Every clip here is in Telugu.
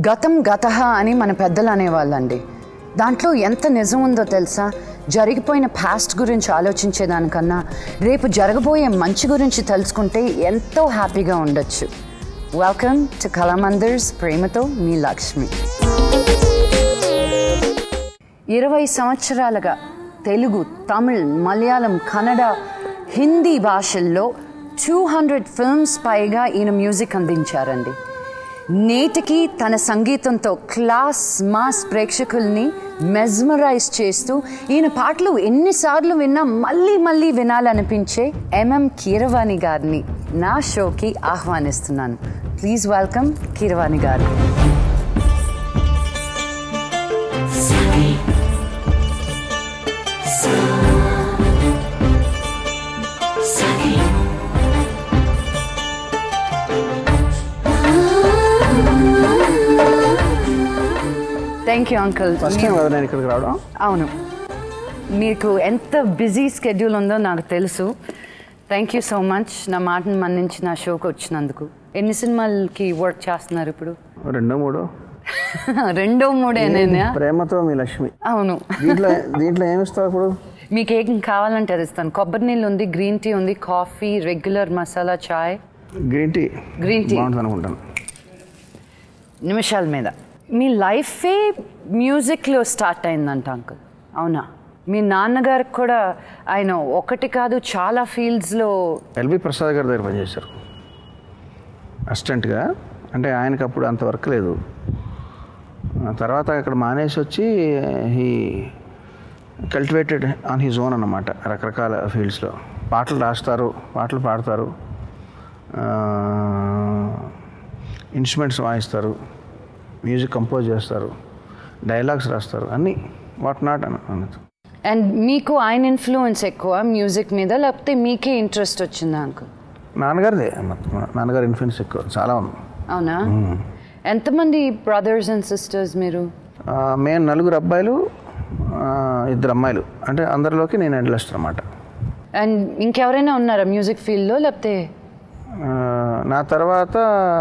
గతం గత అని మన పెద్దలు అనేవాళ్ళండి దాంట్లో ఎంత నిజం ఉందో తెలుసా జరిగిపోయిన పాస్ట్ గురించి ఆలోచించేదానికన్నా రేపు జరగబోయే మంచి గురించి తెలుసుకుంటే ఎంతో హ్యాపీగా ఉండొచ్చు వెల్కమ్ టు కళామందిర్స్ ప్రేమతో మీ లక్ష్మి ఇరవై సంవత్సరాలుగా తెలుగు తమిళ్ మలయాళం కన్నడ హిందీ భాషల్లో టూ హండ్రెడ్ ఫిల్మ్స్ పైగా ఈయన మ్యూజిక్ అందించారండి నేటికి తన సంగీతంతో క్లాస్ మాస్ ప్రేక్షకుల్ని మెజ్మరైజ్ చేస్తూ ఈయన పాటలు ఎన్నిసార్లు విన్నా మళ్ళీ మళ్ళీ వినాలనిపించే ఎంఎం కీరవాణి గారిని నా షోకి ఆహ్వానిస్తున్నాను ప్లీజ్ వెల్కమ్ కీరవాణి గారు thank you uncle first time కదా నేను ఇక్కడికి రావడం అవును మీకు ఎంత బిజీ స్కెడ్యూల్ ఉందో నాకు తెలుసు థ్యాంక్ యూ సో మచ్ నా మాటను మన్నించి నా షోకి వచ్చినందుకు ఎన్ని సినిమాలకి వర్క్ చేస్తున్నారు ఇప్పుడు రెండో మూడో రెండో మూడేనేనా ప్రేమతో మీ లక్ష్మి అవును దీంట్లో దీంట్లో ఏమి ఇస్తావు ఇప్పుడు మీకు ఏం కావాలంటే అది ఇస్తాను కొబ్బరి నీళ్ళు ఉంది గ్రీన్ టీ ఉంది coffee regular masala chai green tea Green tea. బాగుంటుంది అనుకుంటాను నిమిషాల మీద మీ లైఫే మ్యూజిక్లో స్టార్ట్ అయిందంట అంకుల్ అవునా మీ నాన్నగారికి కూడా ఆయన ఒకటి కాదు చాలా ఫీల్డ్స్లో ఎల్బి ప్రసాద్ గారి దగ్గర పనిచేశారు అసిస్టెంట్గా అంటే ఆయనకి అప్పుడు అంత వర్క్ లేదు ఆ తర్వాత అక్కడ మానేసి వచ్చి he cultivated on his own అన్నమాట రకరకాల ఫీల్డ్స్లో పాటలు రాస్తారు పాటలు పాడతారు ఇన్స్ట్రుమెంట్స్ వాయిస్తారు మ్యూజిక్ కంపోజ్ చేస్తారు డైలాగ్స్ రాస్తారు అన్నీ వాట్ నాట్ అన్న అన్నది అండ్ మీకు ఆయన ఇన్ఫ్లుయెన్స్ ఎక్కువ మ్యూజిక్ మీద లేకపోతే మీకే ఇంట్రెస్ట్ వచ్చిందా అంకుల్ నాన్నగారిదే మొత్తం. నాన్నగారి ఇన్ఫ్లుయెన్స్ ఎక్కువ చాలా ఉంది అవునా ఎంతమంది బ్రదర్స్ అండ్ సిస్టర్స్ మీరు ఆ, మేము నలుగురు అబ్బాయిలు ఆ, ఇద్దరు అమ్మాయిలు అంటే అందరిలోకి నేను ఎండలస్ట్ అనమాట అండ్ ఇంకెవరైనా ఉన్నారా మ్యూజిక్ ఫీల్డ్లో లేకపోతే నా తర్వాత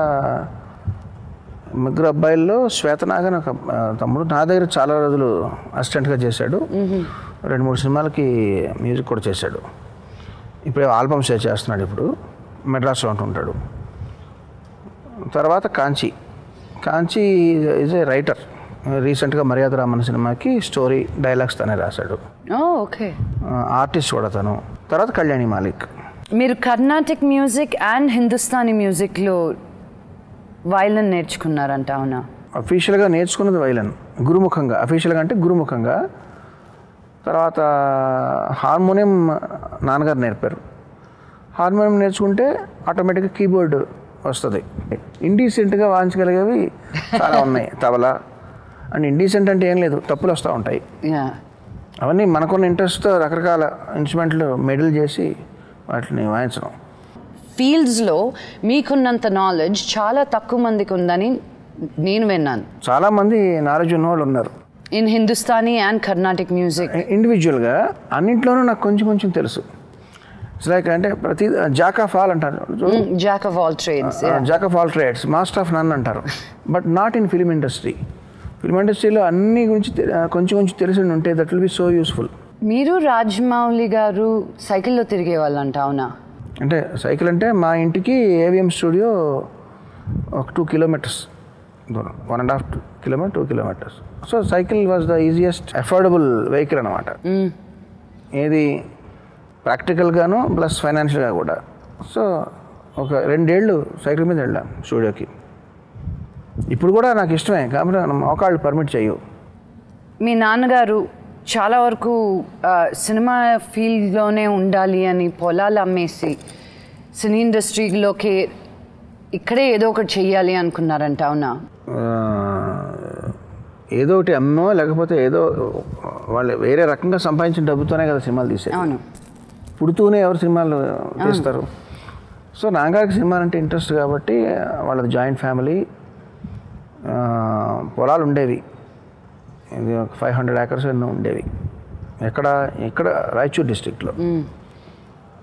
ముగ్గురు అబ్బాయిల్లో శ్వేతనాగ్ అని ఒక ఆ, తమ్ముడు నా దగ్గర చాలా రోజులు అసిస్టెంట్గా చేశాడు రెండు మూడు సినిమాలకి మ్యూజిక్ కూడా చేశాడు ఇప్పుడు ఆల్బమ్స్ చేస్తున్నాడు ఇప్పుడు మెడ్రాస్లో ఉంటుంటాడు తర్వాత కాంచి కాంచి ఈజ్ ఏ రైటర్ రీసెంట్గా మర్యాద రామన్ సినిమాకి స్టోరీ డైలాగ్స్ తనే రాశాడు ఓ ఓకే ఆర్టిస్ట్ కూడా తను తర్వాత కళ్యాణి మాలిక్ మీరు కర్ణాటిక్ మ్యూజిక్ అండ్ హిందుస్థానీ మ్యూజిక్లో వైలన్ నేర్చుకున్నారంట అవునా అఫీషియల్గా నేర్చుకున్నది వైలన్ గురుముఖంగా అఫీషియల్గా అంటే గురుముఖంగా తర్వాత హార్మోనియం నాన్నగారు నేర్పారు హార్మోనియం నేర్చుకుంటే ఆటోమేటిక్గా కీబోర్డ్ వస్తుంది ఇండీసెంట్గా వాయించగలిగేవి చాలా ఉన్నాయి తబలా అండ్ ఇండీసెంట్ అంటే ఏం లేదు తప్పులు వస్తూ ఉంటాయి యా అవన్నీ మనకున్న ఇంట్రెస్ట్తో రకరకాల ఇన్స్ట్రుమెంట్లు మెడల్ చేసి వాటిని వాయించడం ఫీల్డ్స్లో మీకున్నంత నాలెడ్జ్ చాలా తక్కువ మందికి ఉందని నేను విన్నాను చాలామంది నాలెడ్జ్ ఉన్న వాళ్ళు ఉన్నారు in Hindustani and Carnatic music ఇండివిజువల్గా అన్నింట్లోనూ నాకు కొంచెం కొంచెం తెలుసు ఇట్స్ లైక్ అంటే ప్రతి జాక్ ఆఫ్ ఆల్ అంటారు jack of all trades jack of all trades master of none అంటారు but not in film industry film ఇండస్ట్రీలో అన్ని గురించి తె- కొంచెం కొంచెం తెలిసి ఉంటే that will be so useful మీరు రాజమౌళి గారు సైకిల్లో తిరిగే వాళ్ళంట అవునా అంటే సైకిల్ అంటే మా ఇంటికి ఏవిఎం స్టూడియో ఒక టూ కిలోమీటర్స్ దూరం one and half kilometre two kilometres so cycle was the easiest affordable vehicle అనమాట ఏది ప్రాక్టికల్గాను ప్లస్ ఫైనాన్షియల్గా కూడా సో ఒక రెండేళ్ళు సైకిల్ మీద వెళ్ళాను స్టూడియోకి ఇప్పుడు కూడా నాకు ఇష్టమే కాబట్టి మోకాళ్ళు పర్మిట్ చేయవు మీ నాన్నగారు చాలా వరకు ఆ, సినిమా ఫీల్డ్లోనే ఉండాలి అని పొలాలు అమ్మేసి సినీ ఇండస్ట్రీలోకి ఇక్కడే ఏదో ఒకటి చెయ్యాలి అనుకున్నారంట అవునా ఆ, ఏదో ఒకటి అమ్మో లేకపోతే ఏదో వాళ్ళు వేరే రకంగా సంపాదించిన డబ్బుతోనే కదా సినిమాలు తీసేది అవును పుడుతూనే ఎవరు సినిమాలు తీస్తారు సో నాన్నగారికి సినిమాలు అంటే ఇంట్రెస్ట్ కాబట్టి వాళ్ళది జాయింట్ ఫ్యామిలీ పొలాలు ఉండేవి ఇది ఒక ఫైవ్ హండ్రెడ్ ఏకర్స్ ఎన్నో ఉండేవి ఎక్కడ ఎక్కడ రాయచూర్ డిస్టిక్లో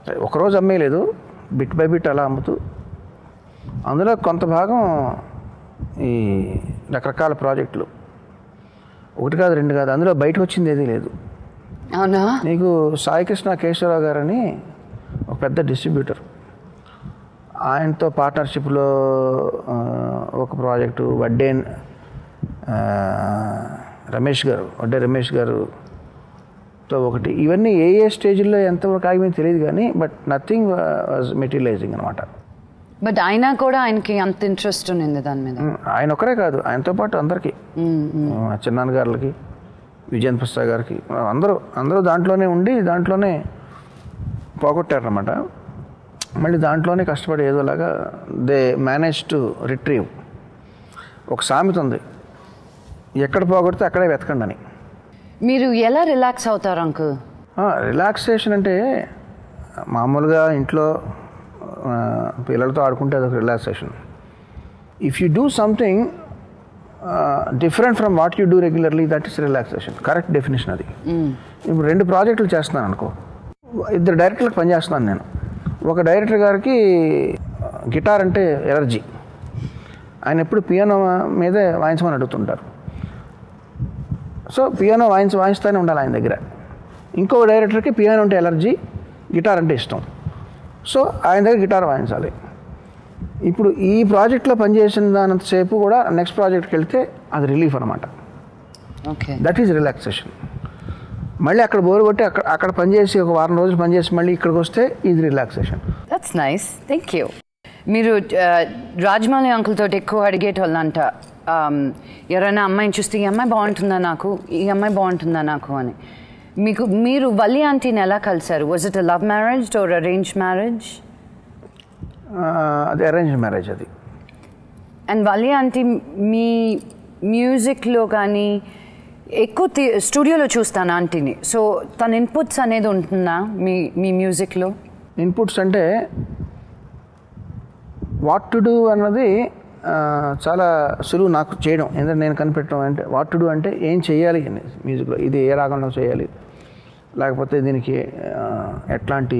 ఒకరోజు అమ్మేయలేదు బిట్ బై బిట్ అలా అమ్ముతూ అందులో కొంత భాగం ఈ రకరకాల ప్రాజెక్టులు ఒకటి కాదు రెండు కాదు అందులో బయటకు వచ్చింది ఏదీ లేదు అవునా నీకు సాయికృష్ణ కేశవరావు గారని ఒక పెద్ద డిస్ట్రిబ్యూటర్ ఆయనతో పార్ట్నర్షిప్లో ఆ, ఒక ప్రాజెక్టు వడ్డే ఆ, రమేష్ గారు వడ్డే రమేష్ గారుతో ఒకటి ఇవన్నీ ఏ ఏ స్టేజ్లో ఎంతవరకు ఆగిపోయింది తెలియదు కానీ బట్ నథింగ్ వాజ్ మెటీరియలైజింగ్ అనమాట బట్ అయినా కూడా ఆయనకి అంత ఇంట్రెస్ట్ ఉంది దాని మీద ఆయన ఒకరే కాదు ఆయనతో పాటు అందరికీ ఆ, చిన్నాన్న గారులకి విజయన్ ప్రసాద్ గారికి అందరూ అందరూ దాంట్లోనే ఉండి దాంట్లోనే పోగొట్టారనమాట మళ్ళీ దాంట్లోనే కష్టపడి ఏదోలాగా దే మేనేజ్ టు రిట్రీవ్ ఒక సామెత ఉంది ఎక్కడ పోగొడితే అక్కడే వెతకండి అని మీరు ఎలా రిలాక్స్ అవుతారు అంకుల్ రిలాక్సేషన్ అంటే మామూలుగా ఇంట్లో ఆ, పిల్లలతో ఆడుకుంటే అదొక relaxation if you do something different from what you do regularly that is relaxation correct definition అది ఇప్పుడు రెండు ప్రాజెక్టులు చేస్తున్నాను అనుకో ఇద్దరు డైరెక్టర్లకు పనిచేస్తున్నాను నేను ఒక డైరెక్టర్ గారికి గిటార్ అంటే ఎలర్జీ ఆయన ఎప్పుడు పియానో మీదే వాయించమని అడుగుతుంటారు సో పియానో వాయించి వాయిస్తూనే ఉండాలి ఆయన దగ్గర ఇంకో డైరెక్టర్కి పియానో అంటే ఎలర్జీ గిటార్ అంటే ఇష్టం సో ఆయన దగ్గర గిటార్ వాయించాలి ఇప్పుడు ఈ ప్రాజెక్ట్లో పనిచేసిన దానంతసేపు కూడా నెక్స్ట్ ప్రాజెక్ట్కి వెళ్తే అది రిలీఫ్ అనమాట ఓకే దట్ ఈజ్ రిలాక్సేషన్ మళ్ళీ అక్కడ బోరు కొట్టి అక్కడ అక్కడ పనిచేసి ఒక వారం రోజులు పనిచేసి మళ్ళీ ఇక్కడికి వస్తే ఇది relaxation that's nice thank you మీరు రాజమౌళి అంకుల్ తోటి ఎక్కువ అడిగేటోళ్ళంట um, ఎవరైనా అమ్మాయిని చూస్తే ఈ అమ్మాయి బాగుంటుందా నాకు ఈ అమ్మాయి బాగుంటుందా నాకు అని మీకు మీరు వల్లి ఆంటీని ఎలా కలిశారు was it love marriage or arrange marriage అది అరేంజ్ మ్యారేజ్ అది అండ్ వల్లి ఆంటీ మీ మ్యూజిక్లో కానీ ఎక్కువ తి- స్టూడియోలో చూస్తాను ఆంటీని సో తన ఇన్పుట్స్ అనేది ఉంటుందా మీ మీ మ్యూజిక్లో ఇన్పుట్స్ అంటే వాట్ టు డూ అన్నది ఆ, చాలా సులువు నాకు చేయడం ఎందుకంటే నేను కనిపెట్టడం అంటే వాట్ టు డూ అంటే ఏం చేయాలి అని మ్యూజిక్లో ఇది ఏ రాగంలో చేయాలి లేకపోతే దీనికి ఆ, ఎట్లాంటి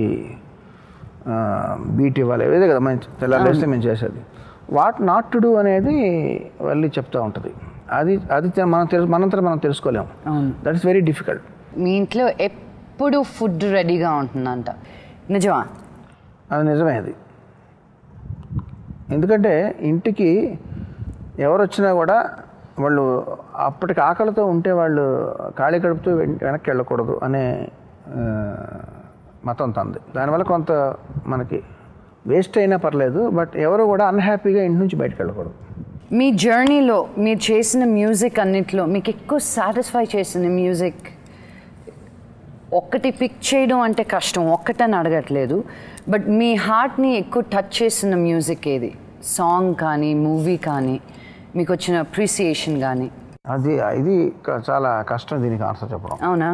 బీట్ ఇవ్వాలి ఇదే కదా మేము తెల్లారేస్తే మేము చేసేది వాట్ నాట్ టు డూ అనేది వెళ్ళి చెప్తూ ఉంటుంది అది అది తె- మనం తెలుసు మనంతరం మనం తెలుసుకోలేము అవును. దట్ ఇస్ వెరీ డిఫికల్ట్ మీ ఇంట్లో ఎప్పుడు ఫుడ్ రెడీగా ఉంటుందంట నిజమా అది నిజమే అది ఎందుకంటే ఇంటికి ఎవరు వచ్చినా కూడా వాళ్ళు అప్పటికి ఆకలితో ఉంటే వాళ్ళు ఖాళీ కడుపుతూ వెన్- వెనక్కి వెళ్ళకూడదు అనే ఆ, మతం తంది దానివల్ల కొంత మనకి వేస్ట్ అయినా పర్లేదు బట్ ఎవరు కూడా అన్హ్యాపీగా ఇంటి నుంచి బయటకు వెళ్ళకూడదు మీ జర్నీలో మీరు చేసిన మ్యూజిక్ అన్నిట్లో మీకు ఎక్కువ సాటిస్ఫై చేసిన మ్యూజిక్ ఒక్కటి పిక్ చేయడం అంటే కష్టం ఒక్కటని అడగట్లేదు బట్ మీ హార్ట్ని ఎక్కువ టచ్ చేసిన మ్యూజిక్ ఏది సాంగ్ కానీ మూవీ కానీ మీకు వచ్చిన అప్రిసియేషన్ కానీ అది ఇది క- చాలా కష్టం దీనికి ఆన్సర్ చెప్పడం అవునా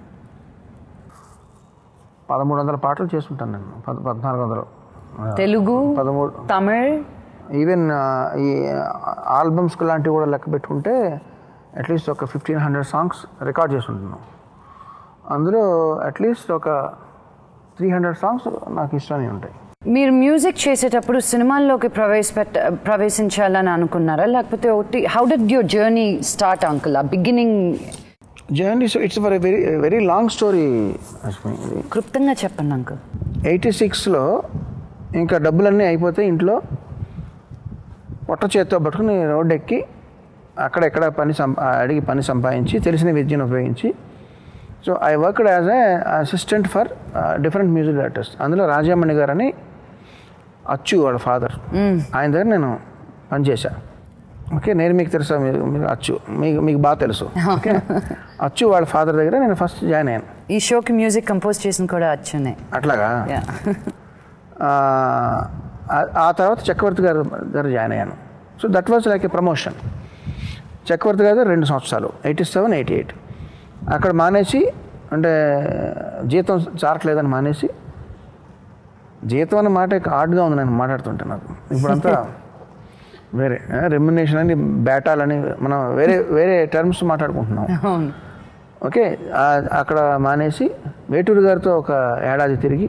పదమూడు వందల పాటలు చేసుకుంటాను నేను పద్ పద్నాలుగు వందలు ఆ, తెలుగు పదమూడు తమిళ్ ఈవెన్ ఈ ఆల్బమ్స్ లాంటివి కూడా లెక్క పెట్టుకుంటే అట్లీస్ట్ ఒక ఫిఫ్టీన్ హండ్రెడ్ సాంగ్స్ రికార్డ్ చేసి ఉంటున్నాం అందులో అట్లీస్ట్ ఒక త్రీ హండ్రెడ్ సాంగ్స్ నాకు ఇష్టమని ఉంటాయి మీరు మ్యూజిక్ చేసేటప్పుడు సినిమాల్లోకి ప్రవేశపెట్ట ప్రవేశించాలని అనుకున్నారా లేకపోతే ఒకటి how did your journey start uncle ఆ beginning journey it's for very very long story క్లుప్తంగా చెప్పండి అంకుల్ ఎయిటీ సిక్స్లో ఇంకా డబ్బులన్నీ అయిపోతే ఇంట్లో పొట్ట చేత్తో పట్టుకుని రోడ్డు ఎక్కి అక్కడెక్కడ పని సంపా అడిగి పని సంపాదించి తెలిసిన విద్యను ఉపయోగించి so I worked as a assistant for different music directors అందులో రాజామణి గారు అని అచ్చు వాళ్ళ ఫాదర్ ఆయన దగ్గర నేను పనిచేశా ఓకే నేను మీకు తెలుసా మీరు మీరు అచ్చు మీకు మీకు బాగా తెలుసు ఓకే అచ్చు వాళ్ళ ఫాదర్ దగ్గర నేను ఫస్ట్ జాయిన్ అయ్యాను ఈ షోకి మ్యూజిక్ కంపోజ్ చేసిన కూడా అచ్చునే అట్లాగా Yeah. ఆ, ఆ- ఆ తర్వాత చక్రవర్తి గారు దగ్గర జాయిన్ అయ్యాను so that was like a promotion Chakravarthy garu రెండు సంవత్సరాలు ఎయిటీ సెవెన్ ఎయిటీ ఎయిట్ అక్కడ మానేసి అంటే జీతం చారట్లేదని మానేసి జీతం అన్న మాట హార్డ్గా ఉంది నేను మాట్లాడుతుంటే నాకు ఇప్పుడంతా వేరే రెమ్యునేషన్ అని బేటాలని మనం వేరే వేరే టర్మ్స్ మాట్లాడుకుంటున్నాం అవును ఓకే ఆ- అక్కడ మానేసి వేటూరు గారితో ఒక ఏడాది తిరిగి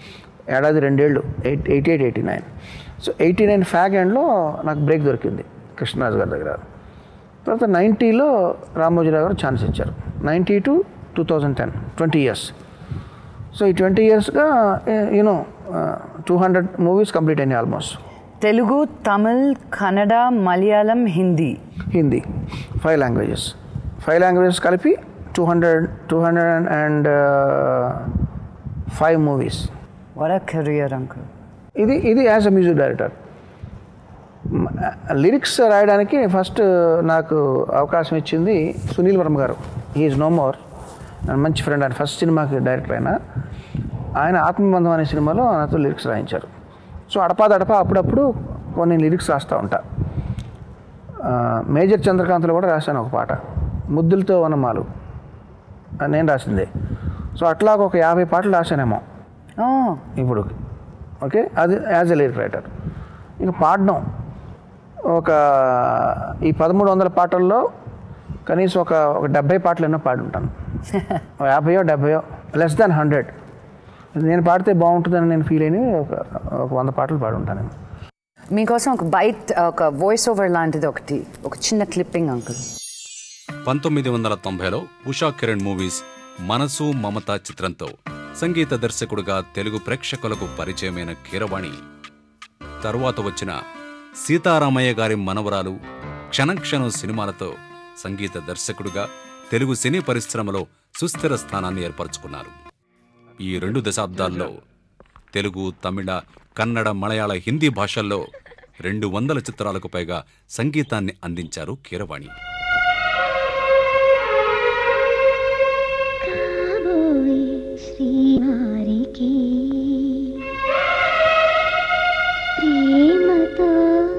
ఏడాది రెండేళ్ళు eight eighty eight eighty nine so eighty nine fag ఎండ్లో నాకు బ్రేక్ దొరికింది కృష్ణరాజు గారి దగ్గర తర్వాత నైంటీలో రామోజీరావు గారు ఛాన్స్ ఇచ్చారు ninety two two thousand ten twenty years so ఈ ట్వంటీ ఇయర్స్గా you know two hundred movies complete అయినాయి almost Telugu Tamil Kannada Malayalam Hindi Hindi five languages five languages కలిపి two hundred two hundred and five movies వర కెరియర్ అంకుల్ ఇది ఇది as a music director lyrics రాయడానికి ఫస్ట్ నాకు అవకాశం ఇచ్చింది Sunil Varma garu is no more మంచి ఫ్రెండ్ ఆయన ఫస్ట్ సినిమాకి డైరెక్టర్ అయినా ఆయన ఆత్మబంధం అనే సినిమాలో నాతో లిరిక్స్ రాయించారు సో అడపాదడప అప్పుడప్పుడు కొన్ని లిరిక్స్ రాస్తూ ఉంటా ఆ, మేజర్ చంద్రకాంత్లో కూడా రాశాను ఒక పాట ముద్దులతో వనమాలు అది నేను రాసిందే సో అట్లాగ ఒక యాభై పాటలు రాశానేమో ఓ ఇప్పుడు ఓకే అది యాజ్ ఎ లిరిక్ రైటర్ ఇక పాడడం ఒక ఈ పదమూడు వందల పాటల్లో కనీసం ఒక ఒక డెబ్బై పాటలు ఎన్నో పాడి ఉంటాను ఒక యాభైయో డెబ్బైయో లెస్ దాన్ హండ్రెడ్ నేను పాడితే బాగుంటుందని నేను ఫీల్ అయినవి ఒక ఒక వంద పాటలు పాడి ఉంటాను నేను మీకోసం ఒక బైట్ ఒక వాయిస్ ఓవర్ లాంటిది ఒకటి ఒక చిన్న క్లిప్పింగ్ అంకుల్ పంతొమ్మిది వందల తొంభైలో ఉషా కిరణ్ మూవీస్ మనసు మమత చిత్రంతో సంగీత దర్శకుడుగా తెలుగు ప్రేక్షకులకు పరిచయమైన కీరవాణి తరువాత వచ్చిన సీతారామయ్య గారి మనవరాలు క్షణక్షణం సినిమాలతో సంగీత దర్శకుడుగా తెలుగు సినీ పరిశ్రమలో సుస్థిర స్థానాన్ని ఏర్పరచుకున్నారు ఈ రెండు దశాబ్దాల్లో తెలుగు తమిళ కన్నడ మలయాళ హిందీ భాషల్లో రెండు వందల చిత్రాలకు పైగా సంగీతాన్ని అందించారు కీరవాణి కాబోయే శ్రీవారికి ప్రేమతో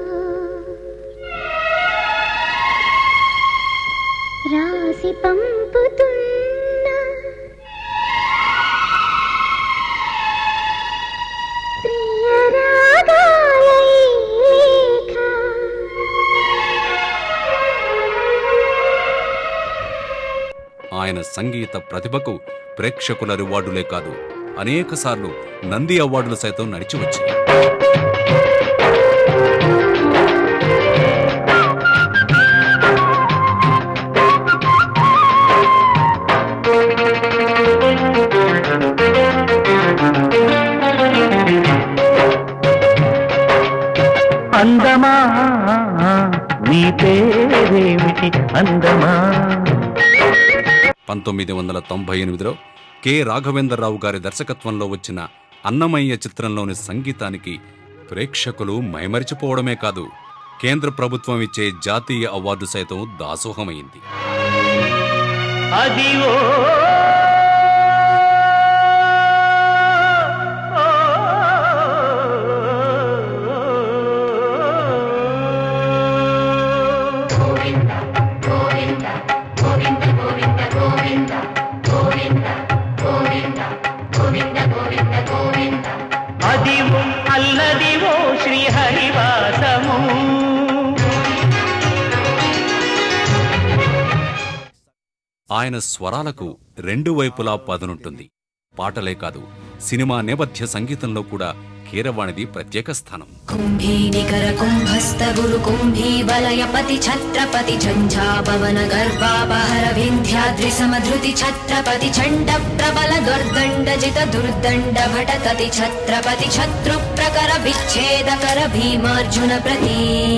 రాసి పంపుతున్న ప్రియ రాగాల లేఖ ఆయన సంగీత ప్రతిభకు ప్రేక్షకుల రివార్డులే కాదు అనేకసార్లు నంది అవార్డులు సైతం నడిచి వచ్చాయి అందమా నీ పేరేమిటి అందమా పంతొమ్మిది వందల తొంభై ఎనిమిదిలో కె రాఘవేంద్రరావు గారి దర్శకత్వంలో వచ్చిన అన్నమయ్య చిత్రంలోని సంగీతానికి ప్రేక్షకులు మైమరిచిపోవడమే కాదు కేంద్ర ప్రభుత్వం ఇచ్చే జాతీయ అవార్డు సైతం దాసోహమైంది అదివో అదివో అల్లదివో శ్రీహరివాసము ఆయన స్వరాలకు రెండు వైపులా పదునుంటుంది పాటలే కాదు సినిమా నేపథ్య సంగీతంలో కూడా కీరవాణిది ప్రత్యేక స్థానం कुम्भी निकर कुम्भस्त गुरु कुम्भी बलय पति छत्रपति झञ्झा पवन गर्वापहर विन्ध्याद्रि समधृति छत्रपति चण्ड प्रबल दुर्दण्ड जित दुर्दण्ड भटतति छत्रपति शत्रु प्रकर विच्छेदकर भीमार्जुन प्रती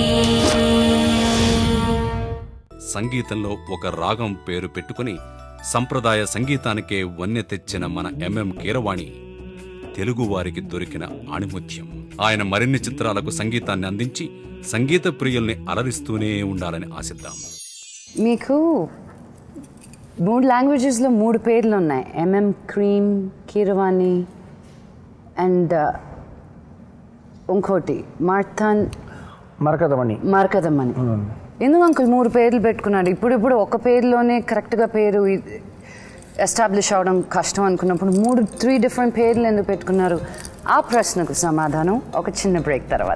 సంగీతంలో ఒక రాగం పేరు పెట్టుకుని సంప్రదాయ సంగీతానికే వన్నె తెచ్చిన మన ఎంఎం కీరవాణి తెలుగు వారికి దొరికిన ఆణిముత్యం ఆయన మరిన్ని చిత్రాలకు సంగీతాన్ని అందించి సంగీత ప్రియుల్ని అలరిస్తూనే ఉండాలని ఆశిద్దాం మీకు మూడు లాంగ్వేజెస్లో మూడు పేర్లు ఉన్నాయి ఎంఎం క్రీమ్ కీరవాణి అండ్ ఇంకోటి మార్తాన్ మరకదమణి మార్కదమ్మని ఎందుకు అంకుల్ మూడు పేర్లు పెట్టుకున్నాడు ఇప్పుడు ఇప్పుడు ఒక పేరులోనే కరెక్ట్గా పేరు ఎస్టాబ్లిష్ అవడం కష్టం అనుకున్నప్పుడు మూడు త్రీ డిఫరెంట్ పేర్లు ఎందుకు పెట్టుకున్నారు ఆ ప్రశ్నకు సమాధానం ఒక చిన్న బ్రేక్ తర్వాత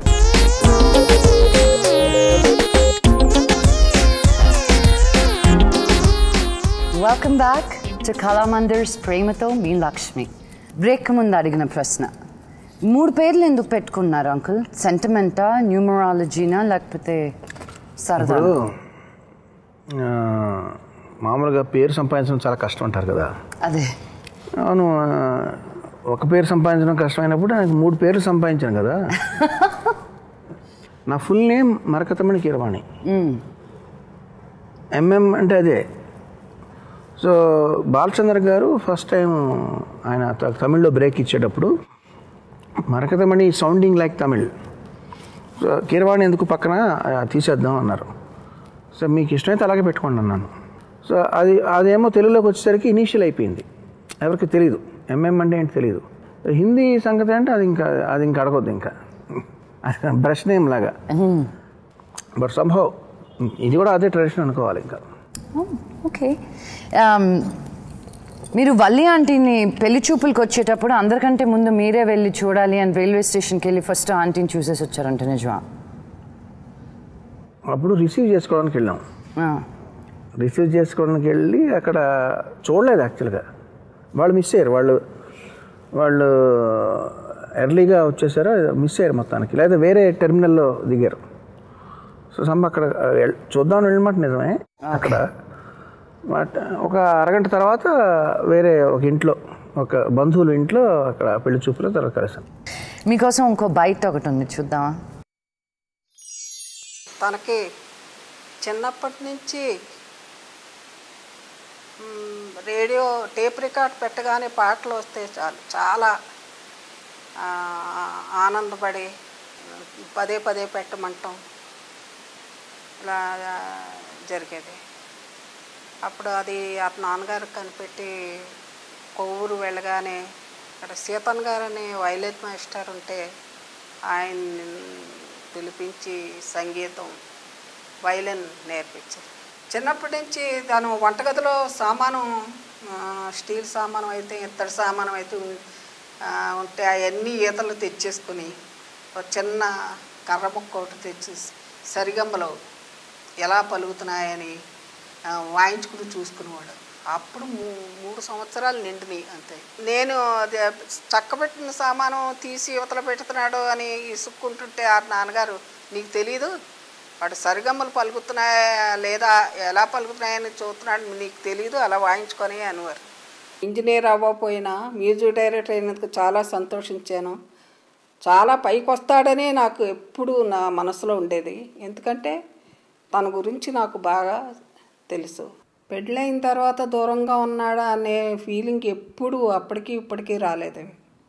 వెల్కమ్ బ్యాక్ టు కళామందిర్స్ ప్రేమతో మీ లక్ష్మి బ్రేక్ ముందు అడిగిన ప్రశ్న మూడు పేర్లు ఎందుకు పెట్టుకున్నారు అంకుల్ సెంటిమెంటా న్యూమరాలజీనా లేకపోతే సరదా ఇప్పుడు ఆ, మామూలుగా పేరు సంపాదించడం చాలా కష్టం అంటారు కదా అదే అవును ఆ, ఒక పేరు సంపాదించడం కష్టమైనప్పుడు నాకు మూడు పేర్లు సంపాదించాను కదా నా full name Marakathamani Keeravani MM అంటే అదే సో బాలచంద్ర గారు ఫస్ట్ టైం ఆయన త- తమిళ్లో బ్రేక్ ఇచ్చేటప్పుడు Marakathamani sounding like Tamil so Keeravani ఎందుకు పక్కన ఆ, తీసేద్దాం అన్నారు సో మీకు ఇష్టమైతే అలాగే పెట్టుకోండి అన్నాను సో అది అదేమో తెలుగులోకి వచ్చేసరికి ఇనీషియల్ అయిపోయింది ఎవరికి తెలియదు ఎంఎం అంటే ఏంటి తెలియదు హిందీ సంగతి అంటే అది ఇంకా అది ఇంకా అడగొద్దు ఇంకా అది బ్రష్ నేమ్ లాగా బట్ సంభవ్ ఇది కూడా అదే ట్రెడిషన్ అనుకోవాలి ఇంకా ఓకే మీరు వల్లి ఆంటీని పెళ్లి చూపులకు వచ్చేటప్పుడు అందరికంటే ముందు మీరే వెళ్ళి చూడాలి అని రైల్వే స్టేషన్కి వెళ్ళి ఫస్ట్ ఆంటీని చూసేసి వచ్చారంట నిజమా అప్పుడు రిసీవ్ చేసుకోవడానికి వెళ్ళాం ఆ, రిసీవ్ చేసుకోవడానికి వెళ్ళి అక్కడ చూడలేదు యాక్చువల్గా వాళ్ళు మిస్ అయ్యారు వాళ్ళు వాళ్ళు ఎర్లీగా వచ్చేసారో మిస్ అయ్యారు మొత్తానికి లేదా వేరే టెర్మినల్లో దిగారు సో సమ్ అక్కడ ఎల్- చూద్దామని వెళ్ళమాట నిజమే అక్కడ బట్ ఒక అరగంట తర్వాత వేరే ఒక ఇంట్లో ఒక బంధువుల ఇంట్లో అక్కడ పెళ్లి చూపులో తర్వాత కలిసాం మీకోసం ఇంకో బైట్ ఒకటి ఉంది చూద్దామా తనకి చిన్నప్పటి నుంచి మ్, రేడియో టేప్ రికార్డ్ పెట్టగానే పాటలు వస్తే చాలు చాలా ఆ, ఆనందపడి పదే పదే పెట్టమంటాం ఇలా జరిగేది అప్పుడు అది ఆ నాన్నగారు కనిపెట్టి కొవ్వూరు వెళ్ళగానే అక్కడ సీతన్ గారు అనే వైలెట్ మాస్టర్ ఉంటే ఆయన్ని పిలిపించి సంగీతం వైలెన్ నేర్పించారు చిన్నప్పటి నుంచి తను వంటగదిలో సామాను ఆ, స్టీల్ సామానం అయితే ఇత్తడి సామానం అయితే ఉం- ఆ, ఉంటే అవన్నీ ఈతలు తెచ్చేసుకుని ఒక చిన్న కర్ర ముక్క ఒకటి తెచ్చి సరిగమ్మలో ఎలా పలుకుతున్నాయని ఆ, వాయించుకుని చూసుకునేవాడు అప్పుడు మూ- మూడు సంవత్సరాలు నిండినాయి అంతే నేను అది చక్కబెట్టిన సామాను తీసి యువతల పెడుతున్నాడు అని ఇసుక్కుంటుంటే ఆ నాన్నగారు నీకు తెలీదు వాడు సరిగమ్మలు పలుకుతున్నాయా లేదా ఎలా పలుకుతున్నాయని చూస్తున్నాడు నీకు తెలీదు అలా వాయించుకొని అనేవారు ఇంజనీర్ అవ్వకపోయినా మ్యూజిక్ డైరెక్టర్ అయినందుకు చాలా సంతోషించాను చాలా పైకి వస్తాడనే నాకు ఎప్పుడు నా మనసులో ఉండేది ఎందుకంటే తన గురించి నాకు బాగా తెలుసు పెళ్ళైన తర్వాత దూరంగా ఉన్నాడా అనే ఫీలింగ్ ఎప్పుడు అప్పటికి ఇప్పటికీ రాలేదు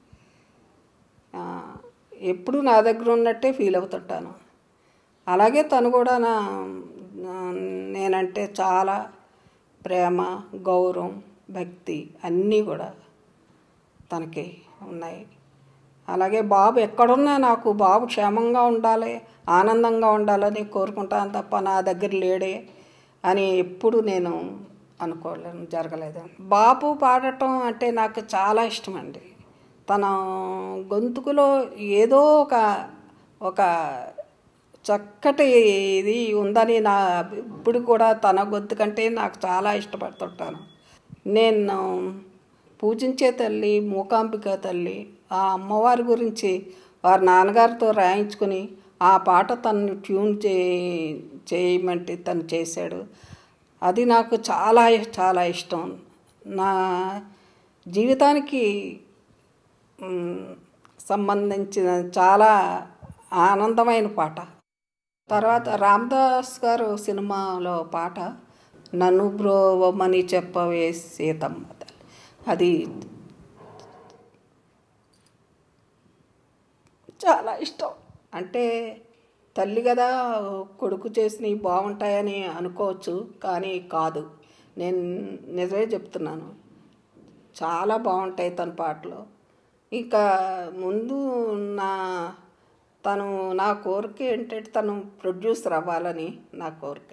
ఆ, ఎప్పుడు నా దగ్గర ఉన్నట్టే ఫీల్ అవుతుంటాను అలాగే తను కూడా నా నా- నేనంటే చాలా ప్రేమ గౌరవం భక్తి అన్నీ కూడా తనకి ఉన్నాయి అలాగే బాబు ఎక్కడున్నా నాకు బాబు క్షేమంగా ఉండాలి ఆనందంగా ఉండాలని కోరుకుంటాను తప్ప నా దగ్గర లేడే అని ఎప్పుడు నేను అనుకోలేను జరగలేదు బాబు పాడటం అంటే నాకు చాలా ఇష్టం అండి తన గొంతుకులో ఏదో ఒక ఒక చక్కటి ఇది ఉందని నా ఇప్పుడు కూడా తన గొంతు కంటే నాకు చాలా ఇష్టపడుతుంటాను నేను పూజించే తల్లి మూకాంబిక తల్లి ఆ అమ్మవారి గురించి వారి నాన్నగారితో రాయించుకుని ఆ పాట తను ట్యూన్ చే చేయమంటే తను చేశాడు అది నాకు చాలా చాలా ఇష్టం నా జీవితానికి మ్, సంబంధించిన చాలా ఆనందమైన పాట తర్వాత రామదాస్ గారు సినిమాలో పాట నన్ను బ్రోవమని చెప్పవే సీతమ్మ తల్లి. అది చాలా ఇష్టం అంటే తల్లి కదా కొడుకు చేసినవి బాగుంటాయని అనుకోవచ్చు కానీ కాదు నేను నిజమే చెప్తున్నాను చాలా బాగుంటాయి తన పాటలు ఇంకా ముందు నా తను నా కోరిక ఏంటంటే తను ప్రొడ్యూసర్ అవ్వాలని నా కోరిక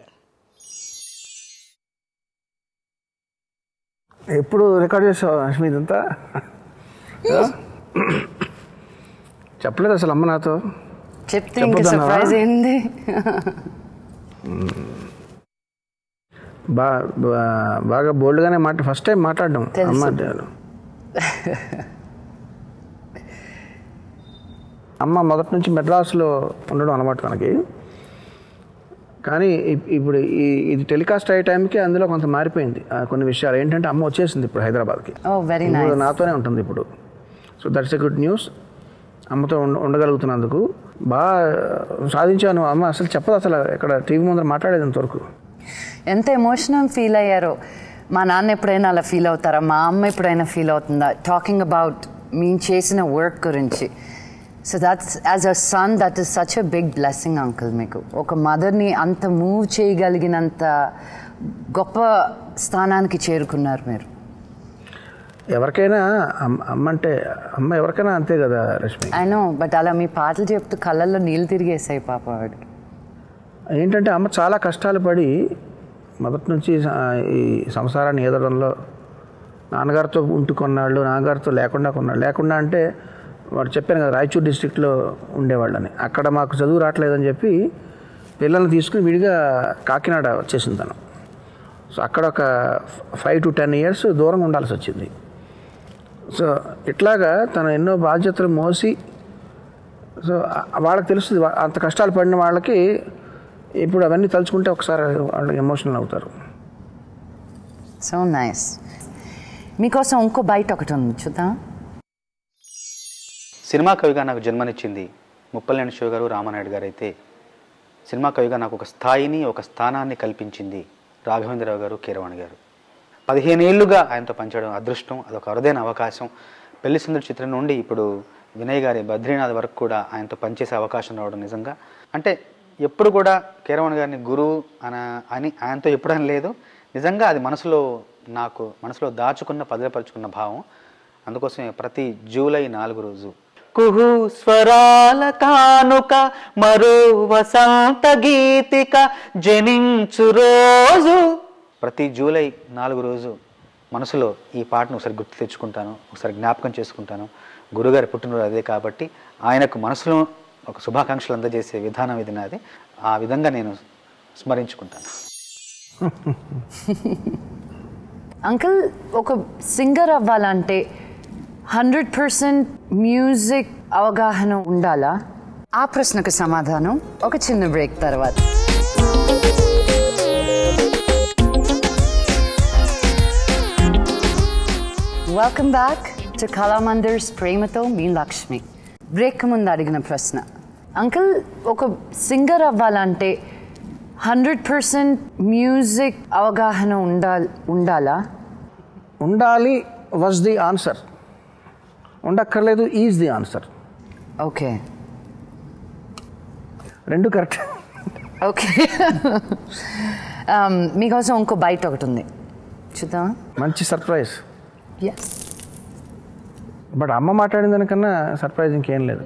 ఎప్పుడు రికార్డ్ చేసావు లక్ష్మి ఇదంతా ఆ? చెప్పలేదు అసలు అమ్మ నాతో చెప్తే ఇంకా చెప్పొద్దన్నావా? సర్ప్రైజ్ ఏంది బా బా- బాగా బోల్డ్గానే మాట ఫస్ట్ టైం మాట్లాడడం తెలుసు. అమ్మ అంటే- అమ్మ మొదటి నుంచి మెడ్రాస్లో ఉండడం అలవాటు మనకి కానీ ఇప్- ఇప్పుడు ఈ ఇది టెలికాస్ట్ అయ్యే టైంకి అందులో కొంత మారిపోయింది ఆ కొన్ని విషయాలు ఏంటంటే అమ్మ వచ్చేసింది ఇప్పుడు హైదరాబాద్కి ఓ వెరీ ఇప్పుడు నైస్ నాతోనే ఉంటుంది ఇప్పుడు so that's a good news అమ్మతో ఉండ ఉండగలుగుతున్నందుకు బాగా సాధించాను అమ్మ అసలు చెప్పదు అసలు ఇక్కడ టీవీ ముందర మాట్లాడేది ఇంతవరకు ఎంత ఎమోషనల్ ఫీల్ అయ్యారో మా నాన్న ఎప్పుడైనా అలా ఫీల్ అవుతారా మా అమ్మ ఎప్పుడైనా ఫీల్ అవుతుందా టాకింగ్ అబౌట్ మేము చేసిన వర్క్ గురించి so that's as a son that is such a big blessing uncle మీకు ఒక మదర్ని అంత మూవ్ చేయగలిగినంత గొప్ప స్థానానికి చేరుకున్నారు మీరు ఎవరికైనా అమ్మ అమ్మ అంటే అమ్మ ఎవరికైనా అంతే కదా రష్మి ఐ నో బట్ అలా మీ పాటలు చెప్తూ కళ్ళల్లో నీళ్ళు తిరిగేసాయి పాప వాడికి ఏంటంటే అమ్మ చాలా కష్టాలు పడి మొదటి నుంచి ఆ, ఈ సంసారాన్ని ఎదడంలో నాన్నగారితో ఉంటూ కొన్నాళ్ళు నాన్నగారితో లేకుండా కొన్నాళ్ళు లేకుండా అంటే వాడు చెప్పాను కదా రాయచూర్ డిస్టిక్లో ఉండేవాళ్ళని అక్కడ మాకు చదువు రావట్లేదని చెప్పి పిల్లల్ని తీసుకుని విడిగా కాకినాడ వచ్చేసింది తను సో అక్కడ ఒక ఫైవ్ టు టెన్ ఇయర్స్ దూరంగా ఉండాల్సి వచ్చింది సో ఇట్లాగా తను ఎన్నో బాధ్యతలు మోసి సో ఆ- వాళ్ళకి తెలుస్తుంది వా- అంత కష్టాలు పడిన వాళ్ళకి ఇప్పుడు అవన్నీ తలుచుకుంటే ఒకసారి వాళ్ళు ఎమోషనల్ అవుతారు సో నైస్ మీకోసం ఇంకో బయట ఒకటి ఉంది చూద్దాం సినిమా కవిగా నాకు జన్మనిచ్చింది ముప్పలేని శివ గారు రామానాయుడు గారు అయితే సినిమా కవిగా నాకు ఒక స్థాయిని ఒక స్థానాన్ని కల్పించింది రాఘవేంద్రరావు గారు కీరవాణి గారు పదిహేను ఏళ్ళుగా ఆయనతో పనిచేయడం అదృష్టం అదొక అరుదైన అవకాశం పెళ్లి సుందరి చిత్రం నుండి ఇప్పుడు వినయ్ గారి బద్రీనాథ్ వరకు కూడా ఆయనతో పనిచేసే అవకాశం రావడం నిజంగా అంటే ఎప్పుడు కూడా కీరవాణి గారిని గురువు అన అని ఆయనతో ఎప్పుడని లేదు నిజంగా అది మనసులో నాకు మనసులో దాచుకున్న పదిలపరుచుకున్న భావం అందుకోసమే ప్రతి జూలై నాలుగు రోజు కుహు స్వరాల కానుక మరో వసంత గీతిక జనించు రోజు ప్రతి జూలై నాలుగు రోజు మనసులో ఈ పాటను ఒకసారి గుర్తు తెచ్చుకుంటాను ఒకసారి జ్ఞాపకం చేసుకుంటాను గురుగారి పుట్టినరోజు అదే కాబట్టి ఆయనకు మనసులో ఒక శుభాకాంక్షలు అందజేసే విధానం ఇది నాది ఆ విధంగా నేను స్మరించుకుంటాను అంకుల్ ఒక సింగర్ అవ్వాలంటే హండ్రెడ్ పర్సెంట్ మ్యూజిక్ అవగాహన ఉండాలా ఆ ప్రశ్నకు సమాధానం ఒక చిన్న బ్రేక్ తర్వాత వెల్కమ్ బ్యాక్ టు కళామందిర్స్ ప్రేమతో మీ లక్ష్మి బ్రేక్ ముందు అడిగిన ప్రశ్న అంకుల్ ఒక సింగర్ అవ్వాలంటే హండ్రెడ్ పర్సెంట్ మ్యూజిక్ అవగాహన ఉండాలి ఉండాలా ఉండాలి వాజ్ ది ఆన్సర్ ఉండక్కర్లేదు ఈజ్ ది ఆన్సర్ ఓకే రెండు కరెక్ట్ ఓకే మీకోసం ఇంకో బయట ఒకటి ఉంది చూద్దాం మంచి సర్ప్రైజ్ ఎస్ బట్ అమ్మ మాట్లాడిన దానికన్నా సర్ప్రైజ్ ఇంకేం లేదు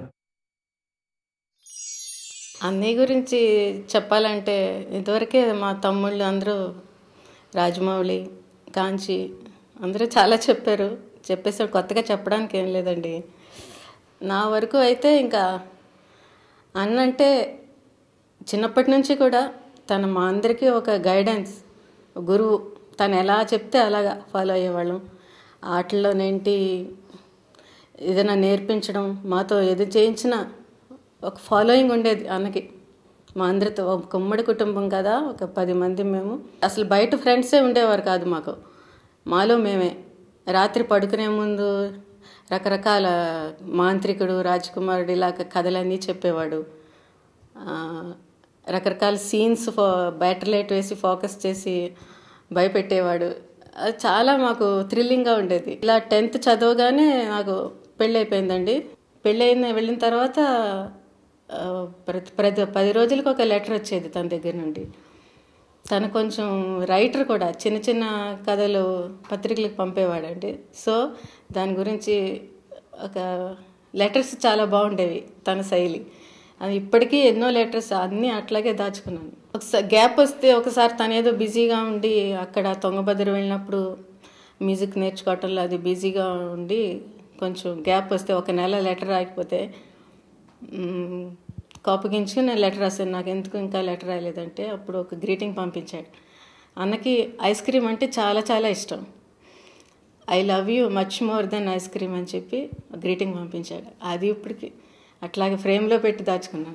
అన్నయ్య గురించి చెప్పాలంటే ఇదివరకే మా తమ్ముళ్ళు అందరూ రాజమౌళి కాంచి అందరూ చాలా చెప్పారు చెప్పేసారు కొత్తగా చెప్పడానికి ఏం లేదండి నా వరకు అయితే ఇంకా అన్నంటే చిన్నప్పటి నుంచి కూడా తన మా అందరికీ ఒక గైడెన్స్ గురువు తను ఎలా చెప్తే అలాగా ఫాలో అయ్యేవాళ్ళం ఆటల్లోనేంటి ఏదైనా నేర్పించడం మాతో ఏది చేయించినా ఒక ఫాలోయింగ్ ఉండేది అన్నకి మా అందరితో ఒక ఉమ్మడి కుటుంబం కదా ఒక పది మంది మేము అసలు బయట ఫ్రెండ్సే ఉండేవారు కాదు మాకు మాలో మేమే రాత్రి పడుకునే ముందు రకరకాల మాంత్రికుడు రాజకుమారుడు ఇలా కథలన్నీ చెప్పేవాడు ఆ, రకరకాల సీన్స్ ఫో బ్యాటర్ లైట్ వేసి ఫోకస్ చేసి భయపెట్టేవాడు అది చాలా మాకు థ్రిల్లింగ్గా ఉండేది ఇలా టెన్త్ చదవగానే నాకు పెళ్ళి అయిపోయిందండి పెళ్ళి అయిన వెళ్ళిన తర్వాత ఆ, ప్రతి ప్రతి పది రోజులకు ఒక లెటర్ వచ్చేది తన దగ్గర నుండి తను కొంచెం రైటర్ కూడా చిన్న చిన్న కథలు పత్రికలకు పంపేవాడండి సో దాని గురించి ఒక లెటర్స్ చాలా బాగుండేవి తన శైలి అది ఇప్పటికీ ఎన్నో లెటర్స్ అన్నీ అట్లాగే దాచుకున్నాను ఒకసారి గ్యాప్ వస్తే ఒకసారి తను ఏదో బిజీగా ఉండి అక్కడ తొంగభద్ర వెళ్ళినప్పుడు మ్యూజిక్ నేర్చుకోవటంలో అది బిజీగా ఉండి కొంచెం గ్యాప్ వస్తే ఒక నెల లెటర్ రాకపోతే మ్మ్, కోపగించి నేను లెటర్ రాశాను నాకు ఎందుకు ఇంకా లెటర్ రాయలేదంటే అప్పుడు ఒక గ్రీటింగ్ పంపించాడు అన్నకి ఐస్ క్రీమ్ అంటే చాలా చాలా ఇష్టం I love you much more than ice cream అని చెప్పి గ్రీటింగ్ పంపించాడు అది ఇప్పటికి అట్లాగే ఫ్రేమ్లో పెట్టి దాచుకున్నాను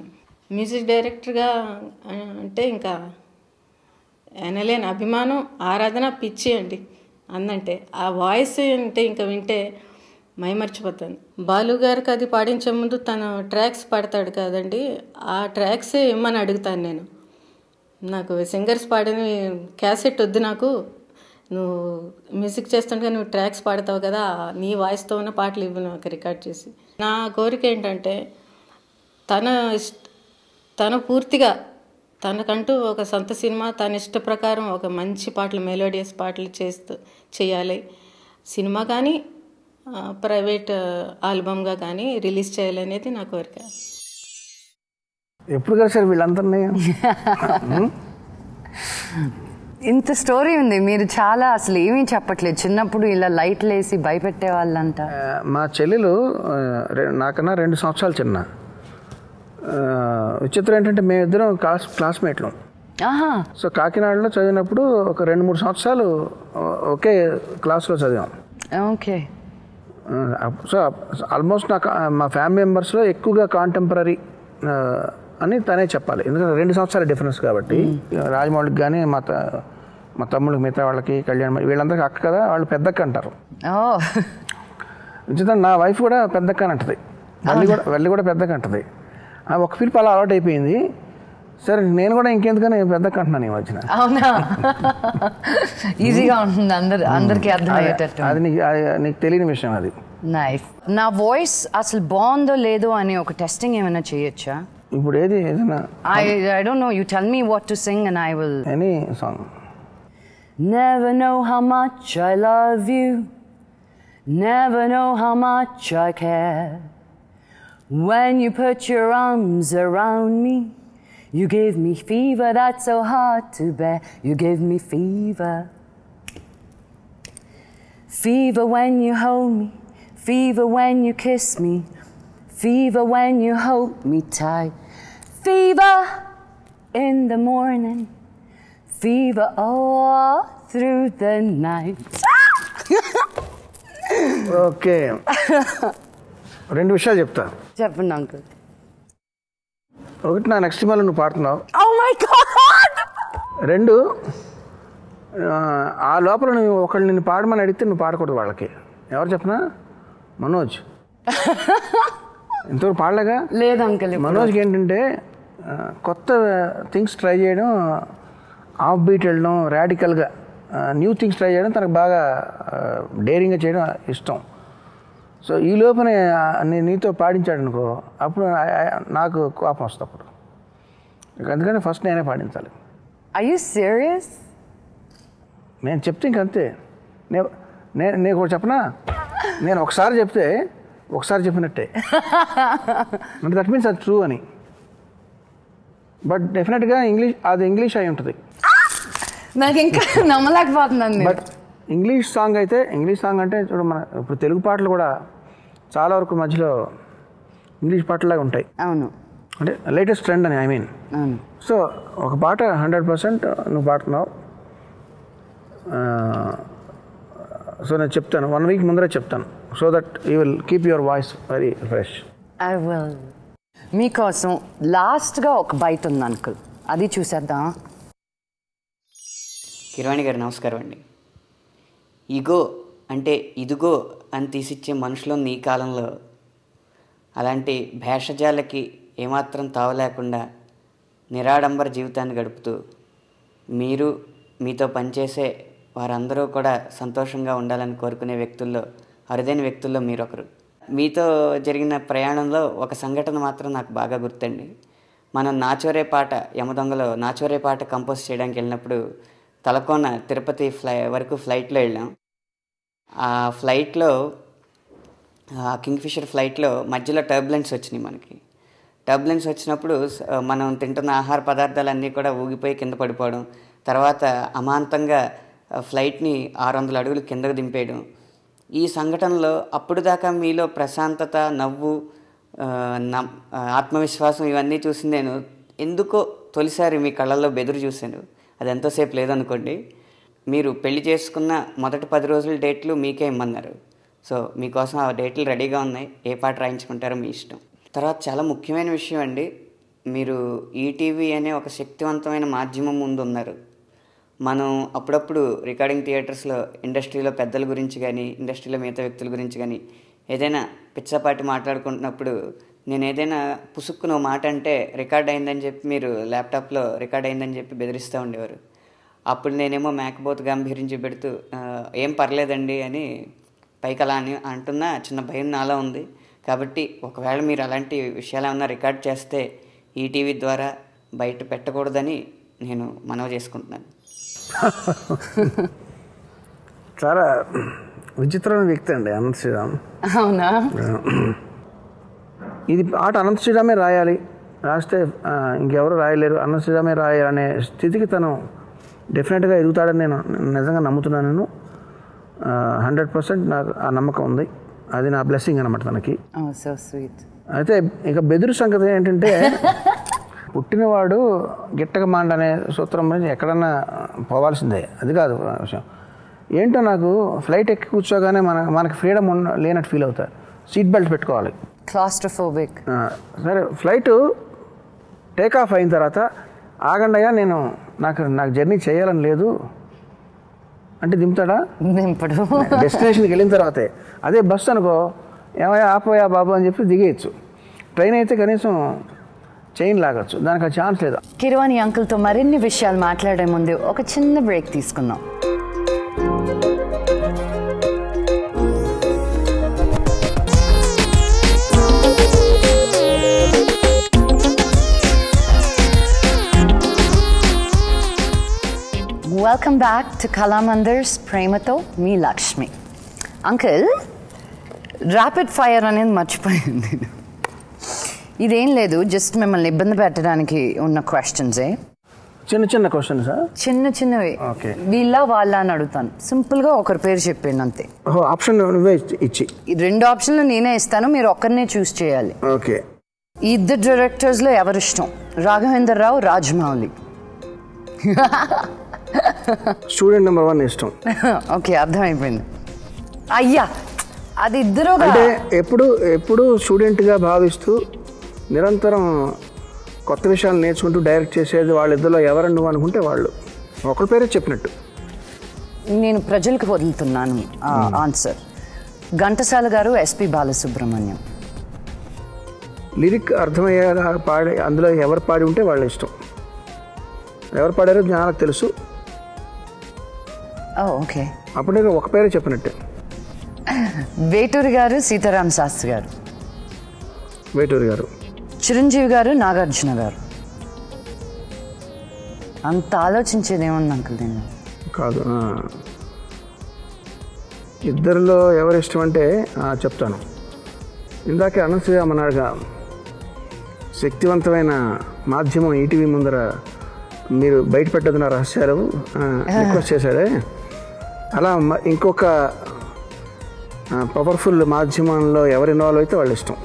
మ్యూజిక్ డైరెక్టర్గా ఆ, అంటే ఇంకా ఎనలేని అభిమానం ఆరాధన పిచ్చి అండి అందంటే ఆ వాయిస్ అంటే ఇంకా వింటే మైమర్చిపోతాను బాలు గారికి అది పాడించే ముందు తను ట్రాక్స్ పాడతాడు కదండి ఆ ట్రాక్స్ ఇమ్మని అడుగుతాను నేను నాకు సింగర్స్ పాడిన క్యాసెట్ వద్దు నాకు నువ్వు మ్యూజిక్ చేస్తుంటే నువ్వు ట్రాక్స్ పాడతావు కదా నీ వాయిస్తో ఉన్న పాటలు ఇవ్వు నాకు రికార్డ్ చేసి నా కోరిక ఏంటంటే తన ఇష్ట తను పూర్తిగా తనకంటూ ఒక సొంత సినిమా తన ఇష్ట ప్రకారం ఒక మంచి పాటలు మెలోడియస్ పాటలు చేస్తూ చేయాలి సినిమా కానీ ఆ, ప్రైవేట్ ఆల్బమ్గా కానీ రిలీజ్ చేయాలనేది నా కోరిక ఎప్పుడు కలిసారు వీళ్ళందరినీ ఇంత స్టోరీ ఉంది మీరు చాలా అసలు ఏమీ చెప్పట్లేదు చిన్నప్పుడు ఇలా లైట్లు వేసి భయపెట్టే వాళ్ళంట ఆ, మా చెల్లెలు ఆ, రె- నాకన్నా రెండు సంవత్సరాలు చిన్న ఆ, విచిత్రం ఏంటంటే మేమిద్దరం క్లాస్ క్లాస్మేట్లు ఆహా సో కాకినాడలో చదివినప్పుడు ఒక రెండు మూడు సంవత్సరాలు ఒ- ఒకే క్లాస్లో చదివాం ఓకే ఆ, సో ఆల్మోస్ట్ నాకు ఆ, మా ఫ్యామిలీ మెంబర్స్లో ఎక్కువగా కాంటెంపరీ అని తనే చెప్పాలి ఎందుకంటే రెండు సంవత్సరాల డిఫరెన్స్ కాబట్టి రాజమౌళికి కానీ మా త- మా తమ్ముళ్ళకి మిగతా వాళ్ళకి కళ్యాణ్ వీళ్ళందరికీ అక్క కదా వాళ్ళు పెద్దక్క అంటారు ఓ విచిత్రం నా వైఫ్ కూడా పెద్దక్క అని అంటది వల్లి కూడా వల్లి కూడా పెద్దక్క అంటది ఆ ఒక పిలుపు అలా అలవాటు అయిపోయింది సరే నేను కూడా ఇంకెందుకని పెద్దక్క అంటున్నాను ఈ మధ్యన అవునా ఈజీగా ఉంటుంది అందరు అందరికి అర్థమయ్యేటట్టు అది నీకు అది నీకు తెలియని విషయం అది నైస్ నా వాయిస్ అసలు బాగుందో లేదో అని ఒక టెస్టింగ్ ఏమైనా చేయొచ్చా ఇప్పుడు ఏది ఏదైనా I I don't know you tell me what to sing and I will any song Never know how much I love you. Never know how much I care. When you put your arms around me, you give me fever that's so hard to bear. You give me fever. Fever when you hold me, fever when you kiss me, fever when you hold me tight. Fever in the morning, fever all through the night. Okay రెండు విషయాలు చెప్తా చెప్పండి అంకుల్ ఒకటి నా నెక్స్ట్ సినిమాలో నువ్వు పాడుతున్నావు ఓ మై గాడ్ రెండు ఆ, ఆ లోపల నువ్వు ఒకళ్ళు నిన్ను పాడమని అడిగితే నువ్వు పాడకూడదు వాళ్ళకి ఎవరు చెప్పనా మనోజ్ ఇంతవరకు పాడలేగా లేదు అంకుల్ మనోజ్కి ఏంటంటే ఆ, కొత్త థింగ్స్ ట్రై చేయడం ఆఫ్ బీట్ వెళ్ళడం ర్యాడికల్గా న్యూ థింగ్స్ ట్రై చేయడం తనకు బాగా డేరింగ్గా చేయడం ఇష్టం సో ఈ లోపనే ఆ, నీ నీతో పాడించాడు అనుకో అప్పుడు ఆ- ఆ- నాకు కోపం వస్తుంది అప్పుడు అందుకని ఫస్ట్ నేనే పాడించాలి Are you serious? నేను చెప్తే ఇంకంతే నేను నేను నీకు ఒకటి చెప్పనా నేను ఒకసారి చెప్తే ఒకసారి చెప్పినట్టే అంటే దట్ మీన్స్ అది ట్రూ అని బట్ డెఫినెట్గా ఇంగ్లీష్ అది ఇంగ్లీష్ అయి ఉంటుంది నాకు ఇంకా నమ్మలేకపోతున్నాను నేను. బట్ ఇంగ్లీష్ సాంగ్ అయితే ఇంగ్లీష్ సాంగ్ అంటే చూడు మన ఇప్పుడు తెలుగు పాటలు కూడా చాలా వరకు మధ్యలో ఇంగ్లీష్ పాటలాగా ఉంటాయి అవును అంటే లేటెస్ట్ ట్రెండ్ అని ఐ మీన్ అవును సో ఒక పాట హండ్రెడ్ పర్సెంట్ నువ్వు పాడుతున్నావు ఆ, సో నేను చెప్తాను వన్ వీక్ ముందరే చెప్తాను so that you will keep your voice very fresh I will మీకోసం లాస్ట్గా ఒక బైట్ ఉంది అంకుల్ అది చూసేద్దాం కిరవాణి గారు నమస్కారం అండి ఇగో అంటే ఇదిగో అని తీసిచ్చే మనుషులు ఈ కాలంలో అలాంటి భేషజాలకి ఏమాత్రం తావలేకుండా నిరాడంబర జీవితాన్ని గడుపుతూ మీరు మీతో పనిచేసే వారందరూ కూడా సంతోషంగా ఉండాలని కోరుకునే వ్యక్తుల్లో అరుదైన వ్యక్తుల్లో మీరొకరు మీతో జరిగిన ప్రయాణంలో ఒక సంఘటన మాత్రం నాకు బాగా గుర్తండి మనం నాచోరే పాట యమదొంగలో నాచోరే పాట కంపోజ్ చేయడానికి వెళ్ళినప్పుడు తలకోన తిరుపతి ఫ్లై వరకు ఫ్లైట్లో వెళ్ళాం ఆ ఫ్లైట్లో ఆ కింగ్ఫిషర్ ఫ్లైట్లో మధ్యలో టర్బులెన్స్ వచ్చినాయి మనకి టర్బులెన్స్ వచ్చినప్పుడు స- మనం తింటున్న ఆహార పదార్థాలన్నీ కూడా ఊగిపోయి కింద పడిపోవడం తర్వాత అమాంతంగా ఆ ఫ్లైట్ని ఆరు వందల అడుగులు కిందకు దింపేయడం ఈ సంఘటనలో అప్పుడు దాకా మీలో ప్రశాంతత నవ్వు ఆ, న- ఆ, ఆత్మవిశ్వాసం ఇవన్నీ చూసి నేను ఎందుకో తొలిసారి మీ కళ్ళల్లో బెదురు చూశాను అది ఎంతోసేపు లేదనుకోండి మీరు పెళ్లి చేసుకున్న మొదటి పది రోజుల డేట్లు మీకే ఇమ్మన్నారు సో మీకోసం ఆ డేట్లు రెడీగా ఉన్నాయి ఏ పాట రాయించుకుంటారో మీ ఇష్టం తర్వాత చాలా ముఖ్యమైన విషయం అండి మీరు ఈటీవీ అనే ఒక శక్తివంతమైన మాధ్యమం ముందు ఉన్నారు మనం అప్పుడప్పుడు రికార్డింగ్ థియేటర్స్లో ఇండస్ట్రీలో పెద్దల గురించి కానీ ఇండస్ట్రీలో మిగతా వ్యక్తుల గురించి కానీ ఏదైనా పిచ్చపాటి మాట్లాడుకుంటున్నప్పుడు నేను ఏదైనా పుసుక్కున ఓ మాట అంటే రికార్డ్ అయిందని చెప్పి మీరు ల్యాప్టాప్లో రికార్డ్ అయిందని చెప్పి బెదిరిస్తూ ఉండేవారు అప్పుడు నేనేమో మేకపోతు గంభీరించి పెడుతూ "ఆ, ఏం పర్లేదండి అని పైకి అలా అని అంటున్నా చిన్న భయం నాలో ఉంది కాబట్టి ఒకవేళ మీరు అలాంటి విషయాలు ఏమన్నా రికార్డ్ చేస్తే ఈటీవీ ద్వారా బయట పెట్టకూడదని నేను మనవి చేసుకుంటున్నాను చాలా విచిత్రమైన వ్యక్తి అండి అనంత శ్రీరామ్ అవునా ఇది ఆట అనంత శ్రీరామే రాయాలి రాస్తే ఆ, ఇంకెవరు రాయలేరు అనంత శ్రీరామే రాయాలి అనే స్థితికి తను డెఫినెట్గా ఎదుగుతాడని నేను నిజంగా నమ్ముతున్నాను నేను హండ్రెడ్ పర్సెంట్ నాకు ఆ నమ్మకం ఉంది అది నా బ్లెస్సింగ్ అనమాట తనకి సో స్వీట్ అయితే ఇక బెదురు సంగతి ఏంటంటే పుట్టినవాడు గిట్టక మాండ అనే సూత్రం మీద ఎక్కడన్నా పోవాల్సిందే అది కాదు విషయం ఏంటో నాకు ఫ్లైట్ ఎక్కి కూర్చోగానే మన మనకి ఫ్రీడమ్ ఉన్న లేనట్టు ఫీల్ అవుతారు సీట్ బెల్ట్ పెట్టుకోవాలి క్లాస్ట్రోఫోబిక్ ఆ, సరే ఫ్లైట్ టేక్ ఆఫ్ అయిన తర్వాత ఆగండయ్యా నేను నాకు నాకు జర్నీ చేయాలని లేదు అంటే దింపుతాడా దింపడు డెస్టినేషన్కి వెళ్ళిన తర్వాతే అదే బస్సు అనుకో ఏమయ్యా ఆపోయా బాబు అని చెప్పి దిగేయచ్చు ట్రైన్ అయితే కనీసం చైన్ లాగచ్చు దానికి ఆ ఛాన్స్ లేదు కిరవాణి అంకుల్తో మరిన్ని విషయాలు మాట్లాడే ముందు ఒక చిన్న బ్రేక్ తీసుకుందాం వెల్కమ్ బ్యాక్ టు కళామందిర్స్ ప్రేమతో మీ లక్ష్మి అంకుల్ ర్యాపిడ్ ఫైర్ అనేది మర్చిపోయింది ఇదేం లేదు జస్ట్ మిమ్మల్ని ఇబ్బంది పెట్టడానికి ఉన్న క్వశ్చన్సే చిన్న చిన్న క్వశ్చన్ సార్ చిన్న చిన్నవి ఓకే. వీళ్ళ వాళ్ళ అని అడుగుతాను సింపుల్గా ఒకరి పేరు చెప్పండి అంతే ఓహో ఆప్షన్ నువ్వే ఇచ్చి- ఇచ్చి ఈ రెండు ఆప్షన్లు నేనే ఇస్తాను మీరు ఒక్కరినే చూస్ చేయాలి ఓకే ఈ ఇద్దరు డైరెక్టర్స్లో ఎవరు ఇష్టం Raghavendra Rao Rajamouli student number one ఇష్టం ఓకే అర్థమైపోయింది అయ్యా అది ఇద్దరు అంటే ఎప్పుడు ఎప్పుడు స్టూడెంట్గా భావిస్తూ నిరంతరం కొత్త విషయాలు నేర్చుకుంటూ డైరెక్ట్ చేసేది వాళ్ళిద్దరిలో ఎవరు నువ్వు అనుకుంటే వాళ్ళు ఒకరి పేరే చెప్పినట్టు నేను ప్రజలకు వదులుతున్నాను ఆన్సర్ ఘంటసాల గారు ఎస్పి బాలసుబ్రహ్మణ్యం లిరిక్ అర్థమయ్యేలా పాడి అందులో ఎవరు పాడి ఉంటే వాళ్ళ ఇష్టం ఎవరు పాడారో నాకు తెలుసు ఓ ఓకే అప్పుడే ఒక పేరే చెప్పినట్టే వేటూరి గారు సీతారాం శాస్త్రి గారు వేటూరి గారు చిరంజీవి గారు నాగార్జున గారు అంత ఆలోచించేది ఏముంది అంకుల్ దీన్ని కాదు ఆ. ఇద్దరిలో ఎవరు ఇష్టం అంటే ఆ, చెప్తాను ఇందాకే అనంతశ్రీరామ్ అన్నాడుగా శక్తివంతమైన మాధ్యమం ఈటీవీ ముందర మీరు బయట పెట్టదు నా రహస్యాలు రిక్వెస్ట్ చేశాడే అలా మ- ఇంకొక పవర్ఫుల్ మాధ్యమంలో ఎవరు ఇన్వాల్వ్ అయితే వాళ్ళు ఇష్టం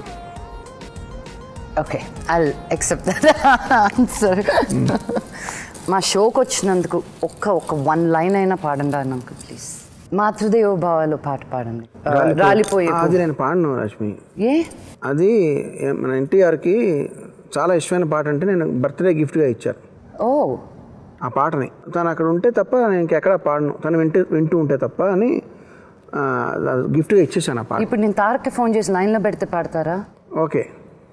okay I accept that answer మా షోకి వచ్చినందుకు ఒక్క ఒక్క వన్ లైన్ అయినా పాడండి అంకుల్ ప్లీజ్ మాతృదేవ భావాలు పాట పాడండి రాలిపోయే అది నేను పాడను రష్మి ఏ అది ఏ- మన ఎన్టీఆర్కి చాలా ఇష్టమైన పాట అంటే నేను బర్త్డే గిఫ్ట్గా ఇచ్చాను ఓ ఆ పాటని తను అక్కడ ఉంటే తప్ప నేను ఇంకెక్కడ పాడను తను వింటూ వింటూ ఉంటే తప్ప అని ఆ, గిఫ్ట్గా ఇచ్చేసాను ఆ పాట ఇప్పుడు నేను తారక్కి ఫోన్ చేసి లైన్లో పెడితే పాడతారా ఓకే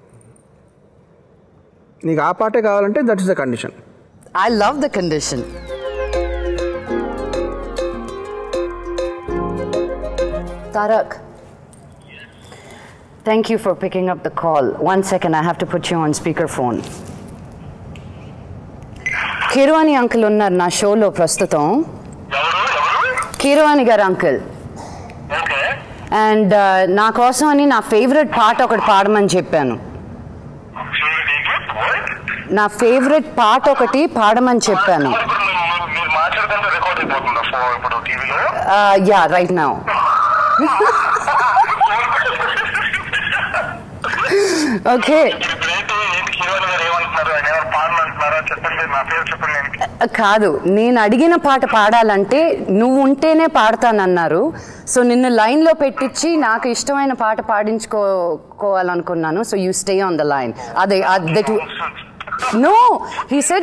నీకు ఆ పాటే కావాలంటే that is the condition I love the condition. Tarak. Thank you for picking up the call. One second, I have to put you on speakerphone. Keeravani uncle ఉన్నారు నా షోలో ప్రస్తుతం కీరవాణి గారు అంకుల్ అండ్ నా కోసం అని నా ఫేవరెట్ పాట ఒకటి పాడమని చెప్పాను నా ఫేవరెట్ పాట ఒకటి పాడమని చెప్పాను మీరు మాట్లాడుతుంటే రికార్డ్ అయిపోతుందా ఫోన్ ఇప్పుడు టీవీలో యా రైట్ నౌ ఓకే ఇప్పుడైతే ఏంటి హీరోయిన్ గారు ఏమంటున్నారు ఆయన ఎవరు పాడమంటున్నారా చెప్పండి నా పేరు చెప్పండి నేను కాదు నేను అడిగిన పాట పాడాలంటే నువ్వు ఉంటేనే పాడతానన్నారు సో నిన్ను లైన్లో పెట్టించి నాకు ఇష్టమైన పాట పాడించుకోవాలనుకున్నాను so you stay on the line అదే దట్ నో హీ సెడ్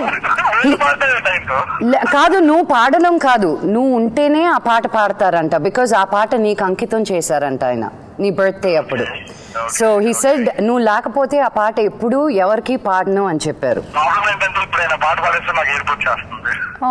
కాదు నువ్వు పాడడం కాదు నువ్వు ఉంటేనే ఆ పాట పాడతారంట బికాజ్ ఆ పాట నీకు అంకితం చేశారంట ఆయన నీ బర్త్డే అప్పుడు సో హీ సెడ్ నువ్వు లేకపోతే ఆ పాట ఎప్పుడు ఎవరికి పాడను అని చెప్పారు ప్రాబ్లం ఏంటంటే ఇప్పుడు ఆయన పాట పాడేస్తే నాకు ఏడుపు వచ్చేస్తుంది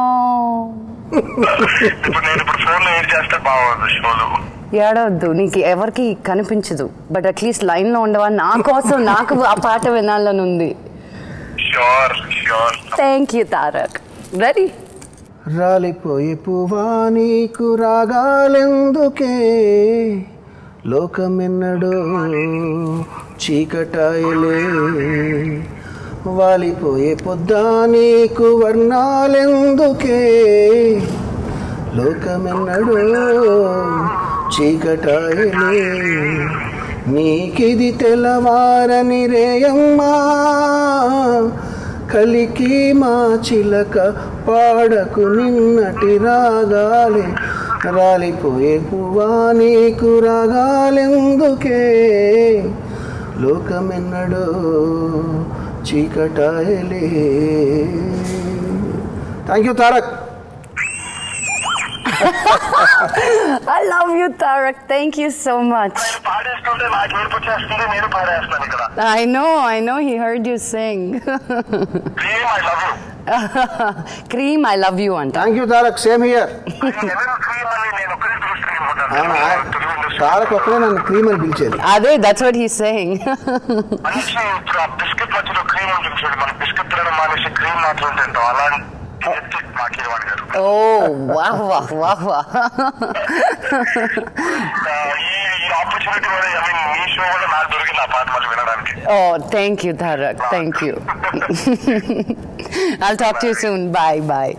ఇప్పుడు నేను ఇప్పుడు ఫోన్ లో ఏడ్ చేస్తే బాగుంది షోలో ఏడవద్దు నీకు ఎవరికి కనిపించదు బట్ అట్లీస్ట్ లైన్లో ఉండవా నా కోసం నాకు ఆ పాట వినాలని ఉంది sure sure thank you Tarak ready రాలిపోయే పువ్వా నీకు రాగాలెందుకే లోకమెన్నడో చీకటాయలే వాలిపోయే పొద్దా నీకు వర్ణాలెందుకే లోకమెన్నడో చీకటాయలే నీకిది తెల్లవారని రేయమ్మా కలికి మా చిలక పాడకు నిన్నటి రాగాలే రాలిపోయే పువ్వా నీకు రాగాలెందుకే లోకమెన్నడో చీకటాయలే thank you Tarak I love you, Tarak. Thank you so much. పాడేస్తుంటే నాకు ఏడుపు వచ్చేస్తుంది నేను పాడేస్తాను ఇక్కడ I know, I know he heard you sing. Prem I love you Cream, I love you, anta. Thank you Tarak same here ఎవరు క్రీమ్ అని నేను ఒక్కరి దృష్టి ఉంటాను తారక్ ఒక్కడే నన్ను క్రీమ్ అని పిలిచేది Ade, that's what he's saying. మంచి ఇప్పుడు ఆ బిస్కెట్ మధ్యలో క్రీమ్ ఉంటుంది చూడు మన బిస్కెట్ తినడం మానేసి క్రీమ్ మాత్రం తింటాం అలాంటి మా కీరవాణి గారు oh, wow, wow, wow, wow. ఆ, ఈ ఈ ఆపర్చునిటీ కూడా ఐ మీన్ మీ షో కూడా నాకు దొరికింది ఆ పాట మళ్ళీ వినడానికి oh, thank you, Tarak. Thank you. I'll talk to you soon. Bye, bye.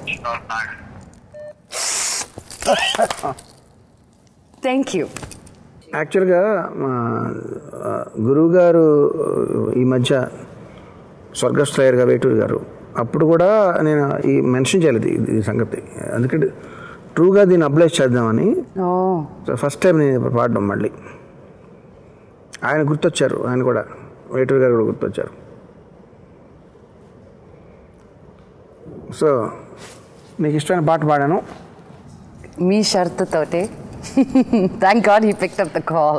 Thank you. యాక్చువల్గా మా ఆ, గురువు గారు ఈ మధ్య స్వర్గస్థులయ్యారుగా వేటూరు గారు అప్పుడు కూడా నేను ఈ మెన్షన్ చేయలేదు ఈ- ఈ సంగతి అందుకంటే ట్రూగా దీన్ని అప్లైజ్ చేద్దామని Oh, సో ఫస్ట్ టైం నేను ఇప్పుడు పాడడం మళ్ళీ ఆయన గుర్తొచ్చారు ఆయన కూడా వేటూరు గారు కూడా గుర్తొచ్చారు సో నీకు ఇష్టమైన పాట పాడాను మీ షరతుతోటే thank God he picked up the call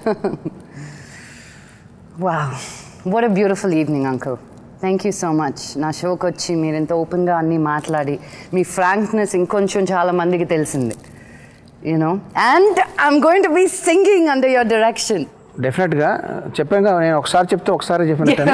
wow what a beautiful evening uncle thank you so much నా షోకి వచ్చి మీరు ఎంత ఓపెన్గా అన్నీ మాట్లాడి మీ ఫ్రాంక్నెస్ ఇంకొంచెం చాలా మందికి తెలిసింది you know and I'm going to be singing under your direction డెఫినెట్గా చెప్పాను కదా నేను ఒకసారి చెప్తే ఒకసారి చెప్పినట్టు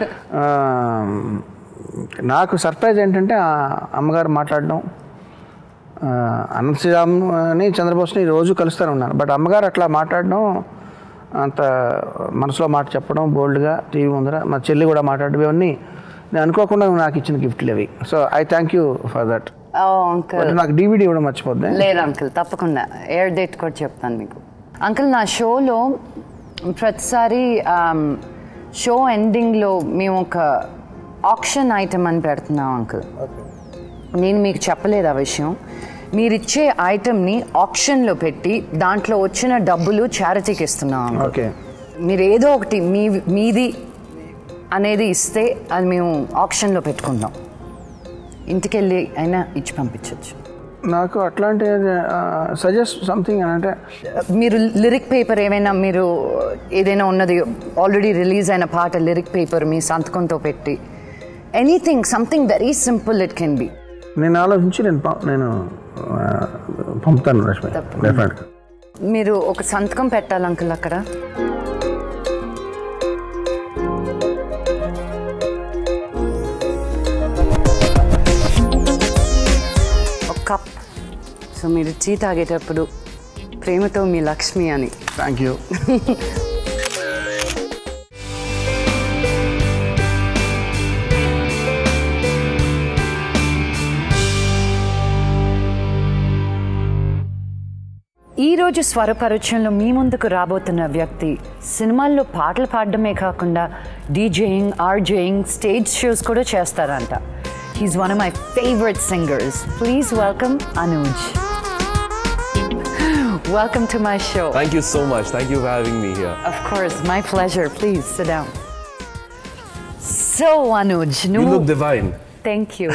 నాకు సర్ప్రైజ్ ఏంటంటే ఆ అమ్మగారు మాట్లాడడం ఆ, అనంత శ్రీరామ్ అని చంద్రబోస్ని రోజు కలుస్తూనే ఉన్నాను బట్ అమ్మగారు అట్లా మాట్లాడడం అంత మనసులో మాట చెప్పడం బోల్డ్గా టీవీ ముందర మా చెల్లి కూడా మాట్లాడడం ఇవన్నీ నేను అనుకోకుండా నాకు ఇచ్చిన గిఫ్ట్లు అవి so I thank you for that oh uncle నాకు డీవీడీ ఇవ్వడం మర్చిపోద్ది లేదు అంకుల్ తప్పకుండా ఎయిర్ డేట్ కూడా చెప్తాను మీకు అంకుల్ నా షోలో ప్రతిసారి షో ఎండింగ్లో మేము ఒక ఆప్షన్ ఐటమ్ అని పెడుతున్నాం అంకుల్ నేను మీకు చెప్పలేదు ఆ విషయం మీరిచ్చే ఐటమ్ని ఆప్షన్లో పెట్టి దాంట్లో వచ్చిన డబ్బులు చారిటీకి ఇస్తున్నాం uncle. ఓకే మీరు ఏదో ఒకటి మీ మీది అనేది ఇస్తే అది మేము ఆప్షన్లో పెట్టుకుందాం ఇంటికి వెళ్ళి అయినా ఇచ్చి పంపించవచ్చు నాకు అట్లాంటి సజెస్ట్ సంథింగ్ అని అంటే మీరు లిరిక్ పేపర్ ఏమైనా మీరు ఏదైనా ఉన్నది ఆల్రెడీ రిలీజ్ అయిన పాట లిరిక్ పేపర్ మీ సంతకంతో పెట్టి anything something very simple it can be నేను ఆలోచించి నేను ప- నేను ఆ, పంపుతాను రష్మి డెఫినెట్గా మీరు ఒక సంతకం పెట్టాలి అంకుల్ అక్కడ ఒక కప్ సో మీరు టీ తాగేటప్పుడు ప్రేమతో మీ లక్ష్మి అని థ్యాంక్ యూ ఈ రోజు స్వరపరిచయంలో మీ ముందుకు రాబోతున్న వ్యక్తి సినిమాల్లో పాటలు పాడడమే కాకుండా డీజేయింగ్ ఆర్జేయింగ్ స్టేజ్ షోస్ కూడా చేస్తారంట he's one of my favourite singers please welcome Anuj welcome to my show Thank you so much. Thank you for having me here. Of course, my pleasure. Please sit down. So Anuj You నువ్వు look divine. థ్యాంక్ యూ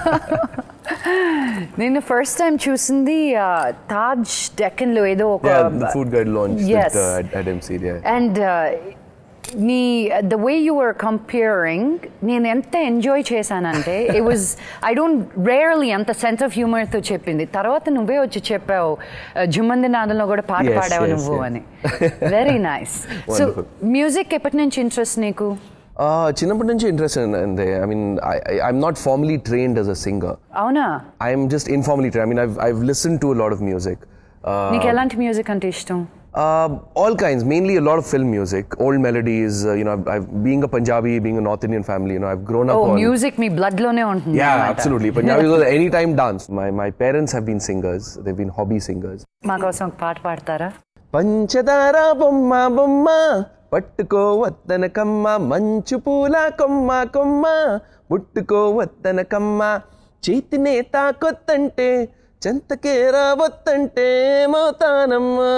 నేను ఫస్ట్ టైం చూసింది తాజ్ డెక్కన్ లో ఏదో ఒక Yeah, the food guide launch Yes. that, uh, at, at MCD. Yeah. And నీ the way you are compering నేను ఎంత ఎంజాయ్ చేశానంటే it was I don't rarely అంత సెన్స్ ఆఫ్ హ్యూమర్తో చెప్పింది తర్వాత నువ్వే వచ్చి చెప్పావు జుమ్మంది నాదంలో కూడా పాట Yes, పాడావు yes, నువ్వు yes. అని very nice so Wonderful. Music ఎప్పటి నుంచి ఇంట్రెస్ట్ నీకు Uh, చిన్నప్పటి నుంచి ఇంట్రెస్ట్ అంతే I mean I'm not formally trained as a singer. అవునా I'm just informally trained. I mean, I've, I've listened to a lot of music. Uh, నీకు ఎలాంటి మ్యూజిక్ అంటే ఇష్టం Uh, all kinds, mainly a lot of film music, old melodies. Uh, you know, I've, I've, being a Punjabi, being a North Indian family, you know, I've grown ఓ up on. మ్యూజిక్ మీ బ్లడ్ లోనే ఉంటుంది Yeah, అన్నమాట. absolutely. Punjabi was anytime dance. My my parents have been singers. They've been hobby singers. మా కోసం ఒక పాట పాడతారా పంచదార బొమ్మ బొమ్మ పట్టుకో వత్తన కమ్మ మంచు పూల కొమ్మ కొమ్మ ముట్టుకో వత్తన కమ్మ చేతినే తాకొత్తంటే చెంతకే రావొత్తంటే మోతానమ్మా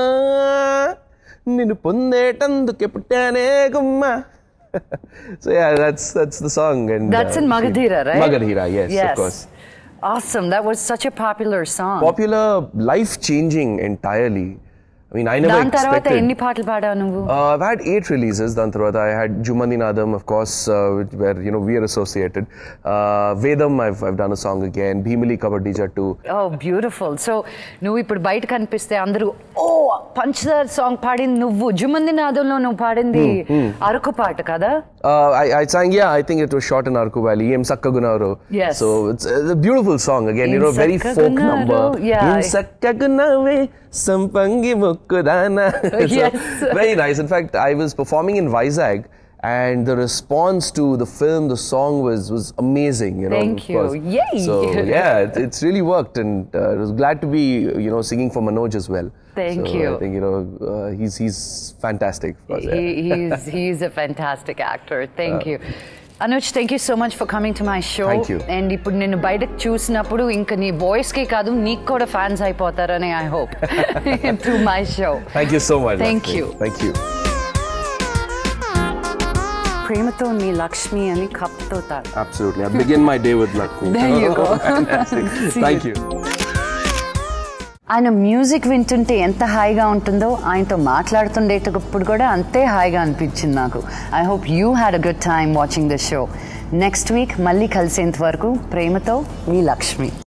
నిన్ను పొందేటందుకే పుట్టానే గుమ్మ so yeah that's that's the song and That's in Magadhira, right? Magadhira, yes, of course. Awesome. That was such a popular song. Popular, life changing entirely. I mean, I never దాని తర్వాత expected. ఎన్ని పాటలు పాడావు నువ్వు Uh, I've had eight releases. Dan Tarvata, I had Jumandi Nadam, of course, uh, which- where you know we are associated. Uh, Vedam, I've, I've done a song again. Bhimali Kabadija too. Oh beautiful so నువ్వు ఇప్పుడు బయట కనిపిస్తే అందరూ ఓ పంచదార్ సాంగ్ పాడింది నువ్వు జుమంది నాదంలో నువ్వు పాడింది Hmm, hmm. అరకు పాట కదా Uh, I, I sang, yeah, I think it was shot in Arku Valley. Em Sakkagunaro. Yes. So it's, it's a beautiful song again. You Em know, very folk Sakkagunaro, number. yeah. Em Sakkagunave, Sampangi Mukkudana. So, Yes. very nice. In fact, I was performing in Vizag. And the response to the film, the song was was amazing. You know, Thank of you. course. Yay. So yeah, it, it's really worked, and uh, I was glad to be you know singing for Manoj as well. Thank so you. I think you know uh, he's he's fantastic. of course, yeah. he, he's, he's a fantastic actor. Thank Uh, you. Anuj thank you so much for coming to my show Thank you. And ఇప్పుడు నేను బయటకు చూసినప్పుడు ఇంకా నీ వాయిస్ కి కాదు నీకు కూడా ఫ్యాన్స్ అయిపోతారని I hope to my show Thank you so much. Thank Lakshmi. you. Thank you. ప్రేమతో నీ లక్ష్మి అని కప్తో తాగు Absolutely. I begin my day with Lakshmi. There you go. Fantastic. See Thank you. you. ఆయన మ్యూజిక్ వింటుంటే ఎంత హాయిగా ఉంటుందో ఆయనతో మాట్లాడుతుండేటప్పుడు కూడా అంతే హాయిగా అనిపించింది నాకు I hope you had a good time watching the show next week మళ్ళీ కలిసేంత వరకు ప్రేమతో మీ లక్ష్మి